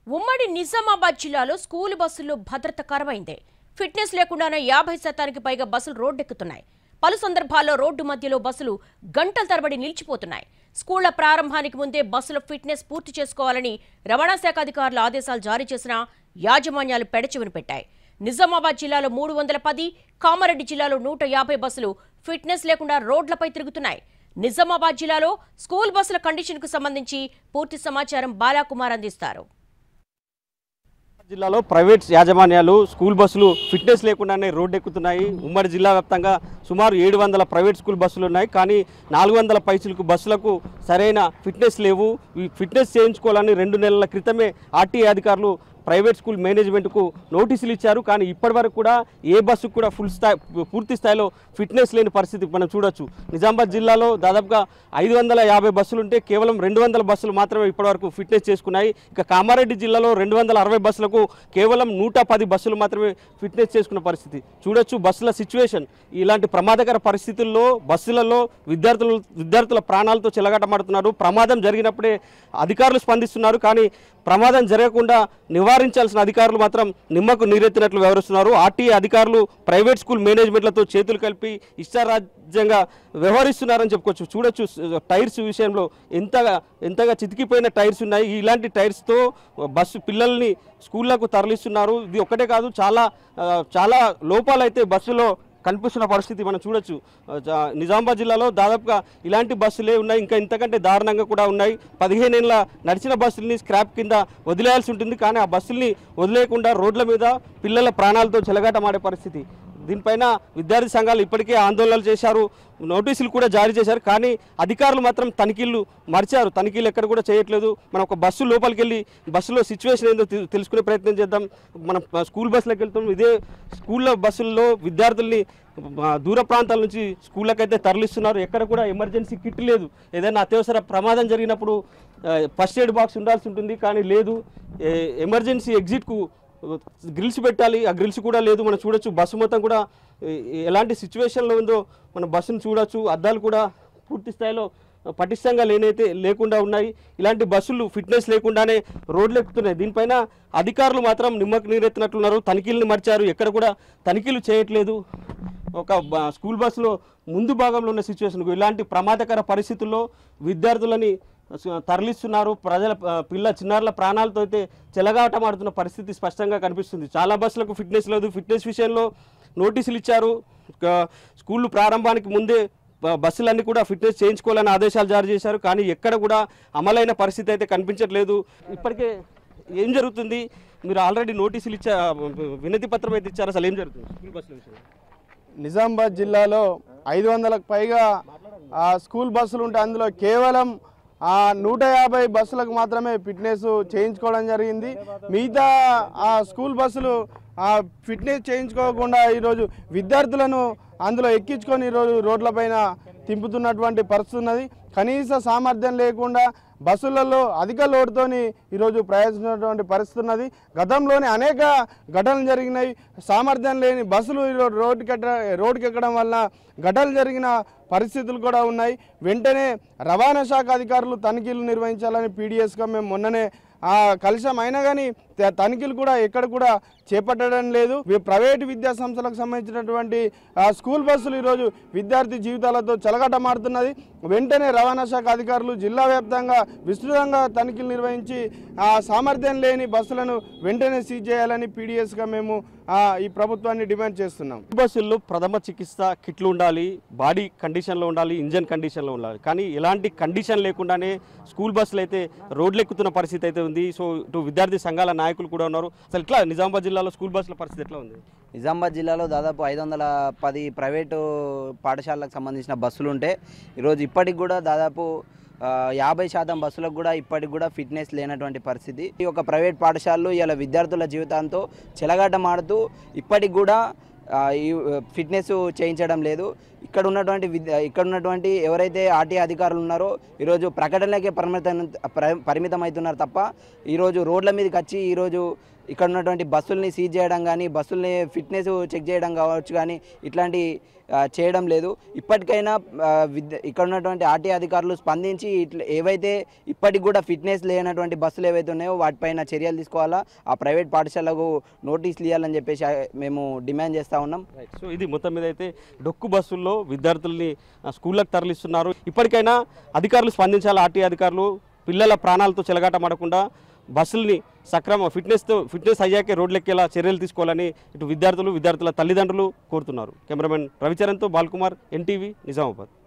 ఉమ్మడి నిజామాబాద్ జిల్లాలో స్కూల్ బస్సుల్లో భద్రత కరువైంది ఫిట్నెస్ లేకుండానే యాభై శాతానికి పైగా బస్సులు రోడ్డెక్కుతున్నాయి పలు సందర్భాల్లో రోడ్డు మధ్యలో బస్సులు గంటల తరబడి నిలిచిపోతున్నాయి స్కూళ్ల ప్రారంభానికి ముందే బస్సుల ఫిట్నెస్ పూర్తి చేసుకోవాలని రవాణా శాఖ అధికారులు ఆదేశాలు జారీ చేసినా యాజమాన్యాలు పెడచెవిన పెట్టాయి నిజామాబాద్ జిల్లాలో మూడు వందల పది కామారెడ్డి జిల్లాలో నూట యాభై బస్సులు ఫిట్నెస్ లేకుండా రోడ్లపై తిరుగుతున్నాయి నిజామాబాద్ జిల్లాలో స్కూల్ బస్సుల కండిషన్కు సంబంధించి పూర్తి సమాచారం బాలాకుమార్ అందిస్తారు జిల్లాలో ప్రైవేట్ యాజమాన్యాలు స్కూల్ బస్సులు ఫిట్నెస్ లేకుండానే రోడ్డు ఎక్కుతున్నాయి ఉమ్మడి జిల్లా వ్యాప్తంగా సుమారు ఏడు వందల ప్రైవేట్ స్కూల్ బస్సులు ఉన్నాయి కానీ నాలుగు వందల పైసలకు బస్సులకు సరైన ఫిట్నెస్ లేవు ఈ ఫిట్నెస్ చేయించుకోవాలని రెండు నెలల క్రితమే ఆర్టీఏ అధికారులు ప్రైవేట్ స్కూల్ మేనేజ్మెంట్కు నోటీసులు ఇచ్చారు కానీ ఇప్పటివరకు కూడా ఏ బస్సుకు కూడా ఫుల్ స్థాయి పూర్తి స్థాయిలో ఫిట్నెస్ లేని పరిస్థితి మనం చూడొచ్చు నిజామాబాద్ జిల్లాలో దాదాపుగా ఐదు వందల యాభై బస్సులు ఉంటే కేవలం రెండు వందల బస్సులు మాత్రమే ఇప్పటివరకు ఫిట్నెస్ చేసుకున్నాయి ఇక కామారెడ్డి జిల్లాలో రెండు వందల అరవై బస్సులకు కేవలం నూట పది బస్సులు మాత్రమే ఫిట్నెస్ చేసుకున్న పరిస్థితి చూడొచ్చు బస్సుల సిచ్యువేషన్ ఇలాంటి ప్రమాదకర పరిస్థితుల్లో బస్సులలో విద్యార్థులు విద్యార్థుల ప్రాణాలతో చెలగాటమాడుతున్నారు ప్రమాదం జరిగినప్పుడే అధికారులు స్పందిస్తున్నారు కానీ ప్రమాదం జరగకుండా నివారించాల్సిన అధికారులు మాత్రం నిమ్మకు నీరెత్తినట్లు వ్యవహరిస్తున్నారు ఆర్టీఏ అధికారులు ప్రైవేట్ స్కూల్ మేనేజ్మెంట్లతో చేతులు కలిపి ఇష్టారాజ్యంగా వ్యవహరిస్తున్నారని చెప్పుకోవచ్చు చూడొచ్చు స- టైర్స్ విషయంలో ఎంతగా ఎంతగా చితికిపోయిన టైర్స్ ఉన్నాయి ఇలాంటి టైర్స్తో బస్సు పిల్లల్ని స్కూళ్ళకు తరలిస్తున్నారు ఇది ఒక్కటే కాదు చాలా ఆ, చాలా లోపాలైతే బస్సులో కనిపిస్తున్న పరిస్థితి మనం చూడొచ్చు ఆ, జా- నిజామాబాద్ జిల్లాలో దాదాపుగా ఇలాంటి బస్సులే ఉన్నాయి ఇంకా ఇంతకంటే దారుణంగా కూడా ఉన్నాయి పదిహేను ఏళ్ళ నడిచిన బస్సుల్ని స్క్రాప్ కింద వదిలేయాల్సి ఉంటుంది కానీ ఆ బస్సుల్ని వదిలేయకుండా రోడ్ల మీద పిల్లల ప్రాణాలతో చెలగాటమాడే పరిస్థితి దీనిపైన విద్యార్థి సంఘాలు ఇప్పటికే ఆందోళనలు చేశారు నోటీసులు కూడా జారీ చేశారు కానీ అధికారులు మాత్రం తనిఖీలు మరిచారు తనిఖీలు ఎక్కడ కూడా చేయట్లేదు మనం ఒక బస్సు లోపలికి వెళ్ళి బస్సులో సిచ్యువేషన్ ఏందో తె- తెలుసుకునే ప్రయత్నం చేద్దాం మనం ఆ, స్కూల్ బస్సులకు వెళ్తాం ఇదే స్కూల్లో బస్సుల్లో విద్యార్థుల్ని ఆ, దూర ప్రాంతాల నుంచి స్కూళ్ళకి అయితే తరలిస్తున్నారు ఎక్కడ కూడా ఎమర్జెన్సీ కిట్ లేదు ఏదైనా అత్యవసర ప్రమాదం జరిగినప్పుడు ఫస్ట్ ఎయిడ్ బాక్స్ ఉండాల్సి ఉంటుంది కానీ లేదు ఏ- ఎమర్జెన్సీ ఎగ్జిట్కు గ్రిల్స్ పెట్టాలి ఆ గ్రిల్స్ కూడా లేదు మనం చూడొచ్చు బస్సు మొత్తం కూడా ఎ- ఎలాంటి సిచ్యువేషన్లో ఉందో మన బస్సును చూడొచ్చు అద్దాలు కూడా పూర్తి స్థాయిలో పటిష్టంగా లేనైతే లేకుండా ఉన్నాయి ఇలాంటి బస్సులు ఫిట్నెస్ లేకుండానే రోడ్లు ఎక్కుతున్నాయి దీనిపైన అధికారులు మాత్రం నిమ్మకు నీరెత్తినట్లున్నారు తనిఖీలను మర్చారు ఎక్కడ కూడా తనిఖీలు చేయట్లేదు ఒక బ- స్కూల్ బస్సులో ముందు భాగంలో ఉన్న సిచ్యువేషన్ ఇలాంటి ప్రమాదకర పరిస్థితుల్లో విద్యార్థులని స- తరలిస్తున్నారు ప్రజల ప- పిల్ల చిన్నారుల ప్రాణాలతో అయితే చెలగాటమాడుతున్న పరిస్థితి స్పష్టంగా కనిపిస్తుంది చాలా బస్సులకు ఫిట్నెస్ లేదు ఫిట్నెస్ విషయంలో నోటీసులు ఇచ్చారు ఇక స్కూళ్ళు ప్రారంభానికి ముందే బ- బస్సులన్నీ కూడా ఫిట్నెస్ చేయించుకోవాలని ఆదేశాలు జారీ చేశారు కానీ ఎక్కడ కూడా అమలైన పరిస్థితి అయితే కనిపించట్లేదు ఇప్పటికే ఏం జరుగుతుంది మీరు ఆల్రెడీ నోటీసులు ఇచ్చా వినతి పత్రం అయితే ఇచ్చారు అసలు ఏం జరుగుతుంది స్కూల్ బస్సుల విషయంలో నిజామాబాద్ జిల్లాలో ఐదు వందలకు పైగా ఆ, స్కూల్ బస్సులు ఉంటే అందులో కేవలం ఆ, నూట యాభై బస్సులకు మాత్రమే ఫిట్నెస్ చేయించుకోవడం జరిగింది మిగతా ఆ స్కూల్ బస్సులు ఆ, ఫిట్నెస్ చేయించుకోకుండా ఈరోజు విద్యార్థులను అందులో ఎక్కించుకొని ఈరోజు రోడ్లపైన తింపుతున్నటువంటి పరిస్థితి ఉన్నది కనీస సామర్థ్యం లేకుండా బస్సులలో అధిక లోటుతోని ఈరోజు ప్రయాణిస్తున్నటువంటి పరిస్థితి ఉన్నది గతంలోనే అనేక ఘటనలు జరిగినాయి సామర్థ్యం లేని బస్సులు ఈరోజు రోడ్డుకి ఎక్క రోడ్డుకి ఎక్కడం వల్ల ఘటనలు జరిగిన పరిస్థితులు కూడా ఉన్నాయి వెంటనే రవాణా శాఖ అధికారులు తనిఖీలు నిర్వహించాలని పీడిఎస్గా మేము మొన్ననే ఆ, కలిసాం అయినా కానీ త- తనిఖీలు కూడా ఎక్కడ కూడా చేపట్టడం లేదు వి- ప్రైవేటు విద్యా సంస్థలకు సంబంధించినటువంటి ఆ, స్కూల్ బస్సులు ఈరోజు విద్యార్థి జీవితాలతో చెలగటమాడుతున్నది వెంటనే రవాణా శాఖ అధికారులు జిల్లా వ్యాప్తంగా విస్తృతంగా తనిఖీలు నిర్వహించి ఆ సామర్థ్యం లేని బస్సులను వెంటనే సీజ్ చేయాలని పీడిఎస్గా మేము ఆ, ఈ ప్రభుత్వాన్ని డిమాండ్ చేస్తున్నాం స్కూల్ బస్సుల్లో ప్రథమ చికిత్స కిట్లు ఉండాలి బాడీ కండిషన్లో ఉండాలి ఇంజన్ కండిషన్లో ఉండాలి కానీ ఎలాంటి కండిషన్ లేకుండానే స్కూల్ బస్సులు అయితే రోడ్లు ఎక్కుతున్న పరిస్థితి అయితే ఉంది సో ఇటు విద్యార్థి సంఘాల నాయకులు కూడా ఉన్నారు అసలు ఇట్లా నిజామాబాద్ జిల్లాలో స్కూల్ బస్సుల పరిస్థితి ఎట్లా ఉంది నిజామాబాద్ జిల్లాలో దాదాపు ఐదు వందల పది ప్రైవేటు పాఠశాలకు సంబంధించిన బస్సులు ఉంటే ఈరోజు ఇప్పటికి కూడా దాదాపు ఆ, యాభై శాతం బస్సులకు కూడా ఇప్పటికి కూడా ఫిట్నెస్ లేనటువంటి పరిస్థితి ఈ యొక్క ప్రైవేట్ పాఠశాలలు ఇలా విద్యార్థుల జీవితాంతో చెలగాటమాడుతూ ఇప్పటికి కూడా ఆ, ఈ ఫిట్నెస్ చేయించడం లేదు ఇక్కడ ఉన్నటువంటి విద్య ఇక్కడ ఉన్నటువంటి ఎవరైతే ఆర్టీ అధికారులు ఉన్నారో ఈరోజు ప్రకటనలకే పరిమితం పరిమితం అవుతున్నారు తప్ప ఈరోజు రోడ్ల మీదకి వచ్చి ఈరోజు ఇక్కడ ఉన్నటువంటి బస్సుల్ని సీజ్ చేయడం కానీ బస్సుల్ని ఫిట్నెస్ చెక్ చేయడం కావచ్చు కానీ ఇట్లాంటి ఆ, చేయడం లేదు ఇప్పటికైనా ఆ, విద్య ఇక్కడ ఉన్నటువంటి ఆర్టీ అధికారులు స్పందించి ఇట్లా ఏవైతే ఇప్పటికి కూడా ఫిట్నెస్ లేనటువంటి బస్సులు ఏవైతే ఉన్నాయో వాటిపైన చర్యలు తీసుకోవాలా ఆ ప్రైవేట్ పాఠశాలకు నోటీసులు ఇవ్వాలని చెప్పేసి ఆ, మేము డిమాండ్ చేస్తూ ఉన్నాం సో ఇది మొత్తం మీద అయితే డొక్కు బస్సుల్లో విద్యార్థుల్ని ఆ, స్కూళ్ళకు తరలిస్తున్నారు ఇప్పటికైనా అధికారులు స్పందించాలి ఆర్టీ అధికారులు పిల్లల ప్రాణాలతో చెలగాటమడకుండా బస్సుల్ని సక్రమ ఫిట్నెస్తో ఫిట్నెస్ అయ్యాకే రోడ్లెక్కేలా చర్యలు తీసుకోవాలని ఇటు విద్యార్థులు విద్యార్థుల తల్లిదండ్రులు కోరుతున్నారు కెమెరామెన్ రవిచరణ్తో బాల్కుమార్ ఎన్టీవీ నిజామాబాద్